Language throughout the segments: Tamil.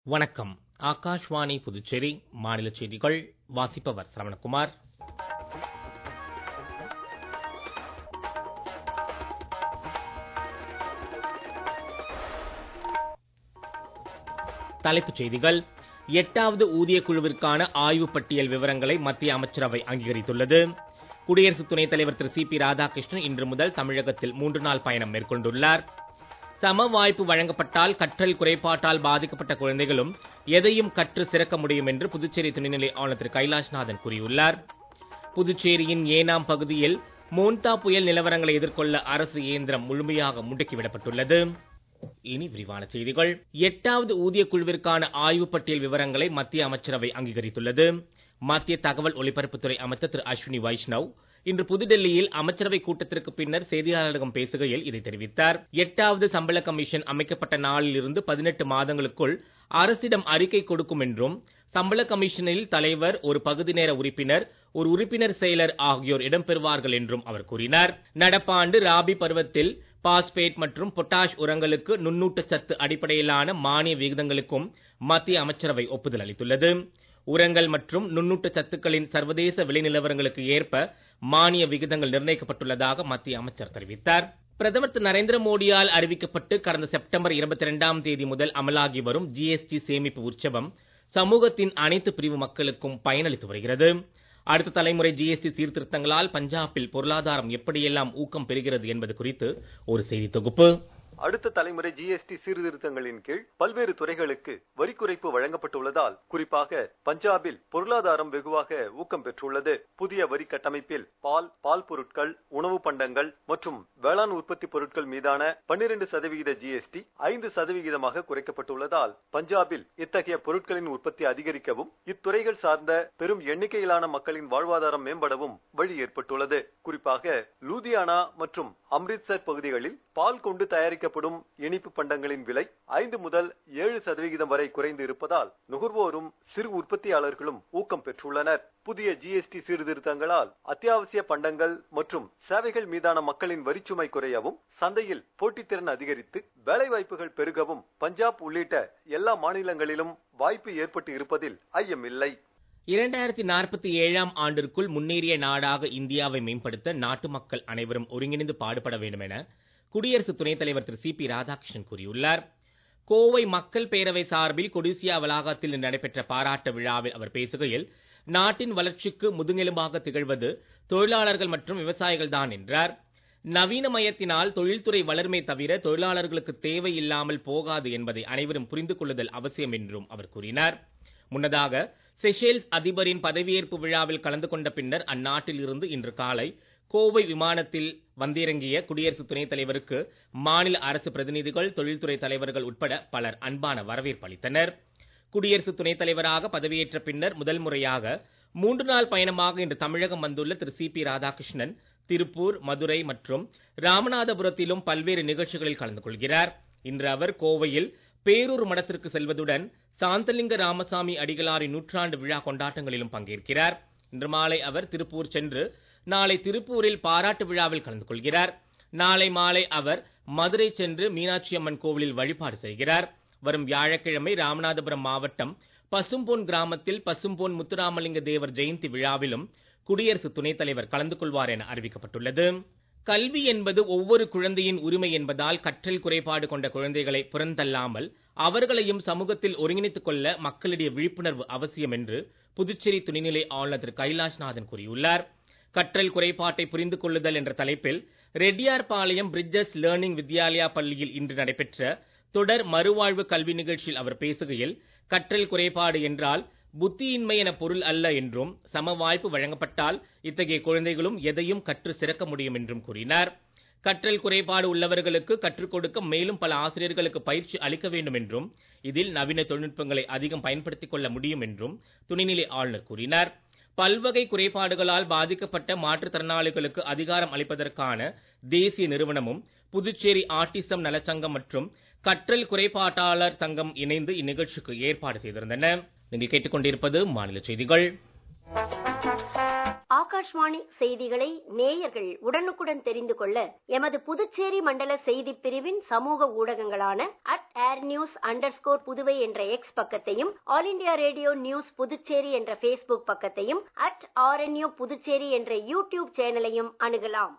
வணக்கம் ஆகாஷ்வாணி புதுச்சேரி மாநில செய்திகள் வாசிப்பவர் சரவணகுமார் தலைப்புச் செய்திகள் எட்டாவது ஊதியக் குழுவிற்கான ஆய்வுப் பட்டியல் விவரங்களை மத்திய அமைச்சரவை அங்கீகரித்துள்ளது குடியரசு துணைத் தலைவர் திரு சி பி ராதாகிருஷ்ணன் இன்று முதல் தமிழகத்தில் மூன்று நாள் பயணம் மேற்கொண்டுள்ளார் சம வாய்ப்பு வழங்கப்பட்டால் கற்றல் குறைபாட்டால் பாதிக்கப்பட்ட குழந்தைகளும் எதையும் கற்று சிறக்க முடியும் என்று புதுச்சேரி துணைநிலை ஆளுநர் திரு கைலாஷ்நாதன் கூறியுள்ளார் புதுச்சேரியின் ஏனாம் பகுதியில் மோன்தா புயல் நிலவரங்களை எதிர்கொள்ள அரசு இயந்திரம் முழுமையாக முடுக்கிவிடப்பட்டுள்ளது இனி விரிவான செய்திகள் எட்டாவது ஊதியக் குழுவிற்கான ஆய்வுப் பட்டியல் விவரங்களை மத்திய அமைச்சரவை அங்கீகரித்துள்ளது மத்திய தகவல் ஒலிபரப்புத்துறை அமைச்சர் திரு அஸ்வினி வைஷ்ணவ் இன்று புதுடெல்லியில் அமைச்சரவை கூட்டத்திற்கு பின்னர் செய்தியாளர்களிடம் பேசுகையில் இதை தெரிவித்தார் எட்டாவது சம்பள கமிஷன் அமைக்கப்பட்ட நாளில் இருந்து பதினெட்டு மாதங்களுக்குள் அரசிடம் அறிக்கை கொடுக்கும் என்றும் சம்பள கமிஷனில் தலைவர் ஒரு பகுதி நேர உறுப்பினர் ஒரு உறுப்பினர் செயலர் ஆகியோர் இடம்பெறுவார்கள் என்றும் அவர் கூறினார் நடப்பாண்டு ராபி பருவத்தில் பாஸ்பேட் மற்றும் பொட்டாஷ் உரங்களுக்கு நுண்ணூட்டச்சத்து அடிப்படையிலான மானிய விகிதங்களுக்கும் மத்திய அமைச்சரவை ஒப்புதல் அளித்துள்ளது உரங்கள் மற்றும் நுண்ணூட்ட சத்துக்களின் சர்வதேச விலை நிலவரங்களுக்கு ஏற்ப மானிய விகிதங்கள் நிர்ணயிக்கப்பட்டுள்ளதாக மத்திய அமைச்சர் தெரிவித்தார் பிரதமர் திரு நரேந்திர மோடியால் அறிவிக்கப்பட்டு கடந்த செப்டம்பர் 22ஆம் தேதி முதல் அமலாகி வரும் ஜிஎஸ்டி சேமிப்பு உற்சவம் சமூகத்தின் அனைத்து பிரிவு மக்களுக்கும் பயனளித்து வருகிறது அடுத்த தலைமுறை ஜிஎஸ்டி சீர்திருத்தங்களால் பஞ்சாபில் பொருளாதாரம் எப்படியெல்லாம் ஊக்கம் பெறுகிறது என்பது குறித்து ஒரு செய்தி தொகுப்பு அடுத்த தலைமுறை ஜிஎஸ்டி சீர்திருத்தங்களின் கீழ் பல்வேறு துறைகளுக்கு வரி குறைப்பு வழங்கப்பட்டுள்ளதால் குறிப்பாக பஞ்சாபில் பொருளாதாரம் வெகுவாக ஊக்கம் பெற்றுள்ளது புதிய வரி கட்டமைப்பில் பால் பால் பொருட்கள் உணவு பண்டங்கள் மற்றும் வேளாண் உற்பத்தி பொருட்கள் மீதான பன்னிரண்டு சதவிகித ஜிஎஸ்டி ஐந்து சதவிகிதமாக குறைக்கப்பட்டுள்ளதால் பஞ்சாபில் இத்தகைய பொருட்களின் உற்பத்தி அதிகரிக்கவும் இத்துறைகள் சார்ந்த பெரும் எண்ணிக்கையிலான மக்களின் வாழ்வாதாரம் மேம்படவும் வழி ஏற்பட்டுள்ளது குறிப்பாக லூதியானா மற்றும் அம்ரித்சர் பகுதிகளில் பால் கொண்டு தயாரிக்க தயாரிக்கப்படும் இனிப்பு பண்டங்களின் விலை ஐந்து முதல் ஏழு சதவிகிதம் வரை குறைந்து இருப்பதால் நுகர்வோரும் சிறு உற்பத்தியாளர்களும் ஊக்கம் பெற்றுள்ளனர் புதிய ஜிஎஸ்டி சீர்திருத்தங்களால் அத்தியாவசிய பண்டங்கள் மற்றும் சேவைகள் மீதான மக்களின் வரிச்சுமை குறையவும் சந்தையில் போட்டித்திறன் அதிகரித்து வேலைவாய்ப்புகள் பெருகவும் பஞ்சாப் உள்ளிட்ட எல்லா மாநிலங்களிலும் வாய்ப்பு ஏற்பட்டு இருப்பதில் ஐயமில்லை இரண்டாயிரத்தி நாற்பத்தி ஏழாம் ஆண்டிற்குள் முன்னேறிய நாடாக இந்தியாவை மேம்படுத்த நாட்டு மக்கள் அனைவரும் ஒருங்கிணைந்து பாடுபட வேண்டும் என குடியரசு துணைத் தலைவர் திரு சி பி ராதாகிருஷ்ணன் கூறியுள்ளார் கோவை மக்கள் பேரவை சார்பில் கொடிசியா வளாகத்தில் நடைபெற்ற பாராட்டு விழாவில் அவர் பேசுகையில் நாட்டின் வளர்ச்சிக்கு முதுகெலும்பாக திகழ்வது தொழிலாளர்கள் மற்றும் விவசாயிகள் தான் என்றார் நவீனமயத்தினால் தொழில்துறை வளர்மை தவிர தொழிலாளர்களுக்கு தேவை இல்லாமல் போகாது என்பதை அனைவரும் புரிந்து கொள்ளுதல் அவசியம் என்றும் அவர் கூறினார் முன்னதாக செஷேல்ஸ் அதிபரின் பதவியேற்பு விழாவில் கலந்து கொண்ட பின்னர் அந்நாட்டில் இருந்து இன்று காலை கோவை விமானத்தில் வந்திறங்கிய குடியரசு துணைத் தலைவருக்கு மாநில அரசு பிரதிநிதிகள் தொழில்துறை தலைவர்கள் உட்பட பலர் அன்பான வரவேற்பு அளித்தனர் குடியரசு துணைத் தலைவராக பதவியேற்ற பின்னர் முதல் முறையாக மூன்று நாள் பயணமாக இன்று தமிழகம் வந்துள்ள திரு சி பி ராதாகிருஷ்ணன் திருப்பூர் மதுரை மற்றும் ராமநாதபுரத்திலும் பல்வேறு நிகழ்ச்சிகளில் கலந்து கொள்கிறார் இன்று அவர் கோவையில் பேரூர் மடத்திற்கு செல்வதுடன் சாந்தலிங்க ராமசாமி அடிகளாரின் நூற்றாண்டு விழா கொண்டாட்டங்களிலும் பங்கேற்கிறார் இன்று மாலை அவர் திருப்பூர் சென்று நாளை திருப்பூரில் பாராட்டு விழாவில் கலந்து கொள்கிறார் நாளை மாலை அவர் மதுரை சென்று மீனாட்சி அம்மன் கோவிலில் வழிபாடு செய்கிறார் வரும் வியாழக்கிழமை ராமநாதபுரம் மாவட்டம் பசும்பொன் கிராமத்தில் பசும்பொன் முத்துராமலிங்க தேவர் ஜெயந்தி விழாவிலும் குடியரசு துணைத் தலைவர் கலந்து கொள்வார் என அறிவிக்கப்பட்டுள்ளது கல்வி என்பது ஒவ்வொரு குழந்தையின் உரிமை என்பதால் கற்றல் குறைபாடு கொண்ட குழந்தைகளை புறந்தள்ளாமல் அவர்களையும் சமூகத்தில் ஒருங்கிணைத்துக் கொள்ள மக்களிடையே விழிப்புணர்வு அவசியம் என்று புதுச்சேரி துணைநிலை ஆளுநர் திரு கைலாஷ்நாதன் கூறியுள்ளார் கற்றல் குறைபாட்டை புரிந்து கொள்ளுதல் என்ற தலைப்பில் ரெட்டியார்பாளையம் பிரிட்ஜஸ் லேர்னிங் வித்யாலயா பள்ளியில் இன்று நடைபெற்ற தொடர் மறுவாழ்வு கல்வி நிகழ்ச்சியில் அவர் பேசுகையில் கற்றல் குறைபாடு என்றால் புத்தியின்மை என பொருள் அல்ல என்றும் சம வாய்ப்பு வழங்கப்பட்டால் இத்தகைய குழந்தைகளும் எதையும் கற்று சிறக்க முடியும் என்றும் கூறினார் கற்றல் குறைபாடு உள்ளவர்களுக்கு கற்றுக் கொடுக்க மேலும் பல ஆசிரியர்களுக்கு பயிற்சி அளிக்க வேண்டும் என்றும் இதில் நவீன தொழில்நுட்பங்களை அதிகம் பயன்படுத்திக் கொள்ள முடியும் என்றும் துணைநிலை ஆளுநர் கூறினார் பல்வகை குறைபாடுகளால் பாதிக்கப்பட்ட மாற்றுத்திறனாளிகளுக்கு அதிகாரம் அளிப்பதற்கான தேசிய நிறுவனமும் புதுச்சேரி ஆட்டிசம் நலச்சங்கம் மற்றும் கற்றல் குறைபாட்டாளர் சங்கம் இணைந்து இந்நிகழ்ச்சிக்கு ஏற்பாடு செய்திருந்தன நீங்கள் கேட்டுக்கொண்டிருப்பது மாநில செய்திகள் ஆகாஷ்வாணி செய்திகளை நேயர்கள் உடனுக்குடன் தெரிந்து கொள்ள எமது புதுச்சேரி மண்டல செய்திப் பிரிவின் சமூக ஊடகங்களான at air news under Puduvai என்ற எக்ஸ் பக்கத்தையும் All India Radio news Puducherry என்ற ஃபேஸ்புக் பக்கத்தையும் அட் ஆர்என்யூ புதுச்சேரி என்ற யூடியூப் சேனலையும் அணுகலாம்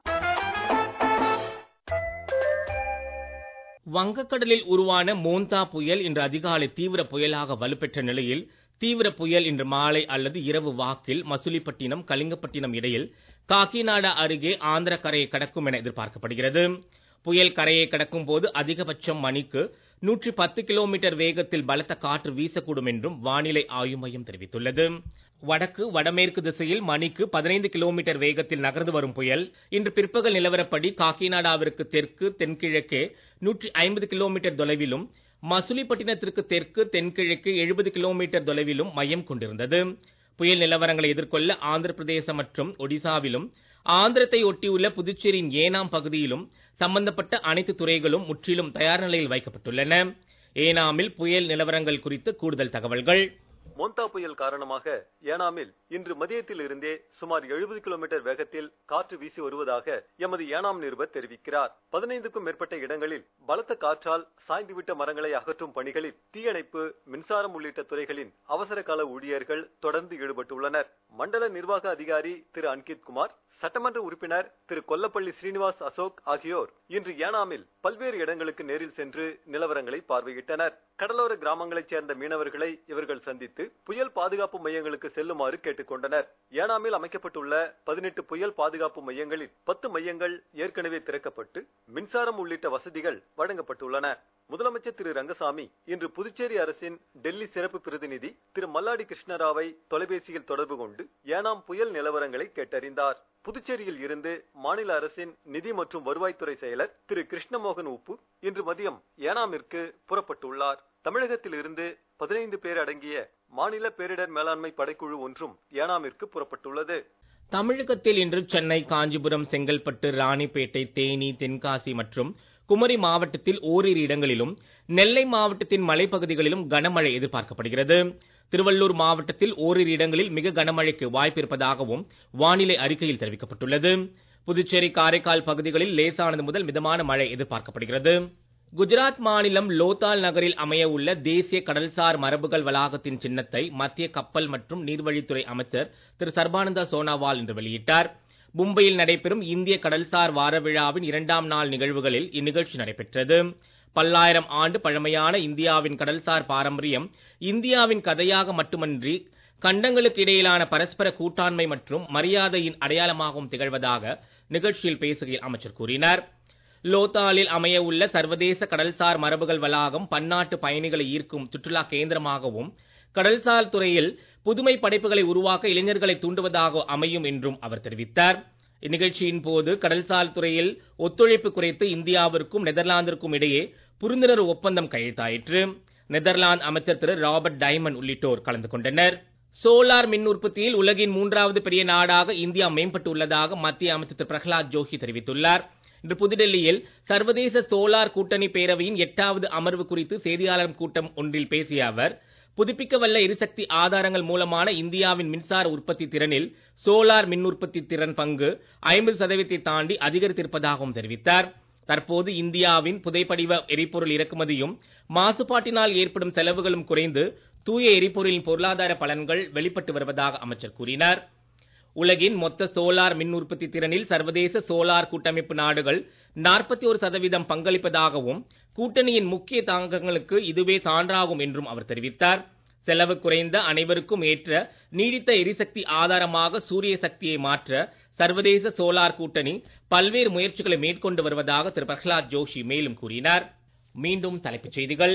வங்கக்கடலில் உருவான மோந்தா புயல் இன்று அதிகாலை தீவிர புயலாக வலுப்பெற்ற நிலையில் தீவிர புயல் இன்று மாலை அல்லது இரவு வாக்கில் மசுலிப்பட்டினம் கலிங்கப்பட்டினம் இடையில் காக்கிநாடா அருகே ஆந்திர கரையை கடக்கும் என எதிர்பார்க்கப்படுகிறது புயல் கரையை கடக்கும் போது அதிகபட்சம் மணிக்கு நூற்றி பத்து கிலோமீட்டர் வேகத்தில் பலத்த காற்று வீசக்கூடும் என்றும் வானிலை ஆய்வு மையம் தெரிவித்துள்ளது வடக்கு வடமேற்கு திசையில் மணிக்கு பதினைந்து கிலோமீட்டர் வேகத்தில் நகர்ந்து வரும் புயல் இன்று பிற்பகல் நிலவரப்படி காக்கிநாடாவிற்கு தெற்கு தென்கிழக்கே நூற்றி ஐம்பது கிலோமீட்டர் தொலைவிலும் மசுலிப்பட்டினத்திற்கு தெற்கு தென்கிழக்கு எழுபது கிலோமீட்டர் தொலைவிலும் மையம் கொண்டிருந்தது புயல் நிலவரங்களை எதிர்கொள்ள ஆந்திர பிரதேசம் மற்றும் ஒடிசாவிலும் ஆந்திரத்தை ஒட்டியுள்ள புதுச்சேரியின் ஏனாம் பகுதியிலும் சம்பந்தப்பட்ட அனைத்து துறைகளும் முற்றிலும் தயார் நிலையில் வைக்கப்பட்டுள்ளன ஏனாமில் புயல் நிலவரங்கள் குறித்து கூடுதல் தகவல்கள் மோந்தா புயல் காரணமாக ஏனாமில் இன்று மதியத்தில் இருந்தே சுமார் எழுபது கிலோமீட்டர் வேகத்தில் காற்று வீசி வருவதாக எமது ஏனாம் நிருபர் தெரிவிக்கிறார் பதினைந்துக்கும் மேற்பட்ட இடங்களில் பலத்த காற்றால் சாய்ந்துவிட்ட மரங்களை அகற்றும் பணிகளில் தீயணைப்பு மின்சாரம் உள்ளிட்ட துறைகளின் அவசர கால ஊழியர்கள் தொடர்ந்து ஈடுபட்டுள்ளனர் மண்டல நிர்வாக அதிகாரி திரு அன்கித் குமார் சட்டமன்ற உறுப்பினர் திரு கொல்லப்பள்ளி ஸ்ரீனிவாஸ் அசோக் ஆகியோர் இன்று ஏனாமில் பல்வேறு இடங்களுக்கு நேரில் சென்று நிலவரங்களை பார்வையிட்டனர் கடலோர கிராமங்களைச் சேர்ந்த மீனவர்களை இவர்கள் சந்தித்து புயல் பாதுகாப்பு மையங்களுக்கு செல்லுமாறு கேட்டுக்கொண்டனர் ஏனாமில் அமைக்கப்பட்டுள்ள பதினெட்டு புயல் பாதுகாப்பு மையங்களில் பத்து மையங்கள் ஏற்கனவே திறக்கப்பட்டு மின்சாரம் உள்ளிட்ட வசதிகள் வழங்கப்பட்டுள்ளன முதலமைச்சர் திரு ரங்கசாமி இன்று புதுச்சேரி அரசின் டெல்லி சிறப்பு பிரதிநிதி திரு மல்லாடி கிருஷ்ணராவை தொலைபேசியில் தொடர்பு கொண்டு ஏனாம் புயல் நிலவரங்களை கேட்டறிந்தார் புதுச்சேரியில் இருந்து மாநில அரசின் நிதி மற்றும் வருவாய்த்துறை செயலர் திரு கிருஷ்ணமோகன் உப்பு இன்று மதியம் ஏனாமிற்கு புறப்பட்டுள்ளார் தமிழகத்தில் இருந்து பதினைந்து பேர் அடங்கிய மாநில பேரிடர் மேலாண்மை படைக்குழு ஒன்றும் ஏனாமிற்கு புறப்பட்டுள்ளது தமிழகத்தில் இன்று சென்னை காஞ்சிபுரம் செங்கல்பட்டு ராணிப்பேட்டை தேனி தென்காசி மற்றும் குமரி மாவட்டத்தில் ஓரிரு இடங்களிலும் நெல்லை மாவட்டத்தின் மலைப்பகுதிகளிலும் கனமழை எதிர்பார்க்கப்படுகிறது திருவள்ளூர் மாவட்டத்தில் ஓரிரு இடங்களில் மிக கனமழைக்கு வாய்ப்பு இருப்பதாகவும் வானிலை அறிக்கையில் தெரிவிக்கப்பட்டுள்ளது புதுச்சேரி காரைக்கால் பகுதிகளில் லேசானது முதல் மிதமான மழை எதிர்பார்க்கப்படுகிறது குஜராத் மாநிலம் லோத்தால் நகரில் அமைய உள்ள தேசிய கடல்சார் மரபுகள் வளாகத்தின் சின்னத்தை மத்திய கப்பல் மற்றும் நீர்வழித்துறை அமைச்சர் திரு சர்பானந்தா சோனாவால் இன்று வெளியிட்டார் மும்பையில் நடைபெறும் இந்திய கடல்சார் வார விழாவின் இரண்டாம் நாள் நிகழ்வுகளில் இந்நிகழ்ச்சி நடைபெற்றது பல்லாயிரம் ஆண்டு பழமையான இந்தியாவின் கடல்சார் பாரம்பரியம் இந்தியாவின் கதையாக மட்டுமன்றி கண்டங்களுக்கு இடையிலான பரஸ்பர கூட்டாண்மை மற்றும் மரியாதையின் அடையாளமாகவும் திகழ்வதாக நிகழ்ச்சியில் பேசுகையில் அமைச்சர் கூறினார் லோத்தாலில் அமைய உள்ள சர்வதேச கடல்சார் மரபுகள் வளாகம் பன்னாட்டு பயணிகளை ஈர்க்கும் சுற்றுலா கேந்திரமாகவும் கடல்சார் துறையில் புதுமை படைப்புகளை உருவாக்க இளைஞர்களை தூண்டுவதாக அமையும் என்றும் அவர் தெரிவித்தார் இந்நிகழ்ச்சியின் போது கடல்சார் துறையில் ஒத்துழைப்பு குறித்து இந்தியாவிற்கும் நெதர்லாந்திற்கும் இடையே புரிந்துணர்வு ஒப்பந்தம் கையெழுத்தாயிற்று நெதர்லாந்து அமைச்சர் திரு ராபர்ட் டைமண்ட் உள்ளிட்டோர் கலந்து கொண்டனர் சோலார் மின் உற்பத்தியில் உலகின் மூன்றாவது பெரிய நாடாக இந்தியா மேம்பட்டு உள்ளதாக மத்திய அமைச்சர் திரு பிரகலாத் ஜோஷி தெரிவித்துள்ளார் இன்று புதுடெல்லியில் சர்வதேச சோலார் கூட்டணி பேரவையின் எட்டாவது அமர்வு குறித்து செய்தியாளர் கூட்டம் ஒன்றில் பேசிய அவர் புதுப்பிக்கவல்ல எரிசக்தி ஆதாரங்கள் மூலமான இந்தியாவின் மின்சார உற்பத்தி திறனில் சோலார் மின் உற்பத்தி திறன் பங்கு ஐம்பது சதவீதத்தை தாண்டி அதிகரித்திருப்பதாகவும் தெரிவித்தார் தற்போது இந்தியாவின் புதைப்படிவ எரிபொருள் இறக்குமதியும் மாசுபாட்டினால் ஏற்படும் செலவுகளும் குறைந்து தூய எரிபொருளின் பொருளாதார பலன்கள் வெளிப்பட்டு வருவதாக அமைச்சர் கூறினார் உலகின் மொத்த சோலார் மின் உற்பத்தி திறனில் சர்வதேச சோலார் கூட்டமைப்பு நாடுகள் நாற்பத்தி ஒரு சதவீதம் பங்களிப்பதாகவும் கூட்டணியின் முக்கிய தாக்கங்களுக்கு இதுவே சான்றாகும் என்றும் அவர் தெரிவித்தார் செலவு குறைந்த அனைவருக்கும் ஏற்ற நீடித்த எரிசக்தி ஆதாரமாக சூரிய சக்தியை மாற்ற சர்வதேச சோலார் கூட்டணி பல்வேறு முயற்சிகளை மேற்கொண்டு வருவதாக திரு பிரகலாத் ஜோஷி மேலும் கூறினார் மீண்டும் தலைப்புச் செய்திகள்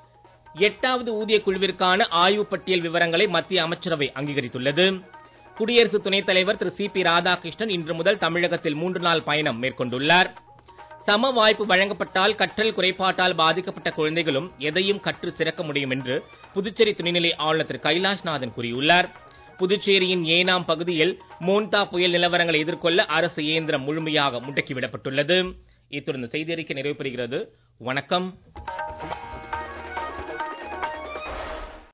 எட்டாவது ஊதிய குழுவிற்கான ஆய்வுப் பட்டியல் விவரங்களை மத்திய அமைச்சரவை அங்கீகரித்துள்ளது குடியரசு துணைத் தலைவர் திரு சி பி ராதாகிருஷ்ணன் இன்று முதல் தமிழகத்தில் மூன்று நாள் பயணம் மேற்கொண்டுள்ளார் சம வாய்ப்பு வழங்கப்பட்டால் கற்றல் குறைபாட்டால் பாதிக்கப்பட்ட குழந்தைகளும் எதையும் கற்று சிறக்க முடியும் என்று புதுச்சேரி துணைநிலை ஆளுநர் திரு கைலாஷ்நாதன் கூறியுள்ளார் புதுச்சேரியின் ஏனாம் பகுதியில் மோன்தா புயல் நிலவரங்களை எதிர்கொள்ள அரசு இயந்திரம் முழுமையாக முடக்கிவிடப்பட்டுள்ளது இத்துடன் செய்தி அறிக்கை நிறைவு பெறுகிறது வணக்கம்